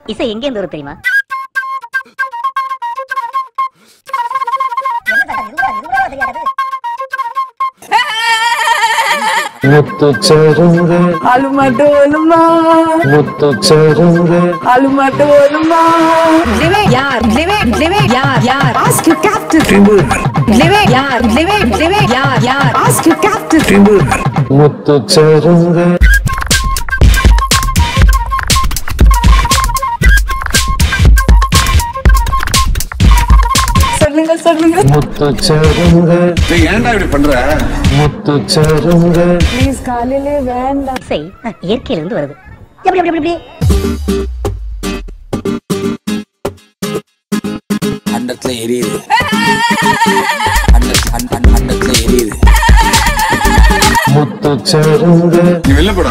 இசை எங்க இருந்து வரும் தெரியுமா முத்துச்சருங்க அலுமட்டோலுமா முத்துச்சருங்க அலுமட்டோலுமா யார் யார் யார் Ask your captain. யார் யார் யார் Ask your captain. முத்துச்சருங்க சொல்லுங்க சொல்லுங்க முத்துச்சருங்க ஏன்டா இப்படி பண்ற முத்துச்சருங்க ப்ளீஸ் காலையிலே வேண்டாம் இசை அஹ், இயற்கையிலிருந்து வருது எப்படி எப்படி எப்படி அண்டத்துல எரியுது அண்ட- அண்ட- அண்ட- அண்டத்துல எரியுது முத்துச்சருங்க நீ வெளில போடா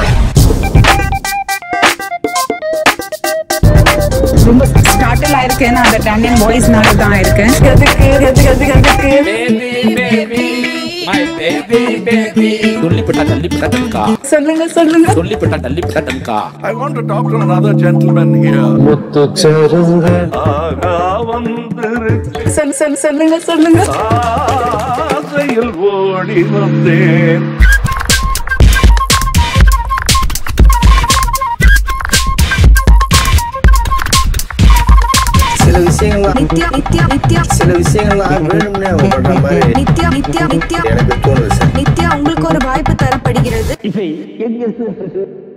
ரொம்ப ஸ்டார்டில் ஆயிருக்கேன் அந்த டேனியன் பாய்ஸ்னால தான் இருக்கேன் எதுக்கு எதுக்கு எதுக்கு எதுக்கு துள்ளிப்பட்டா தள்ளிப்பட்டா தன்கா சொல்லுங்க சொல்லுங்க துள்ளிப்பட்டா தள்ளிப்பட்டா தன்கா I want to talk to another gentleman here. முத்துச்சருங்க சொல் சொல் சொல்லுங்க சொல்லுங்க ஆசையில் ஓடி வந்தேன் சில விஷயங்கள்லாம் நித்யா நித்யா நித்யா சில விஷயங்கள்லாம் வேணும்னே அவங்க பண்ற மாதிரி நித்யா நித்யா நித்யா எனக்கு தோணுது சார் நித்யா உங்களுக்கு ஒரு வாய்ப்பு தரப்படுகிறது இசை எங்கிருந்து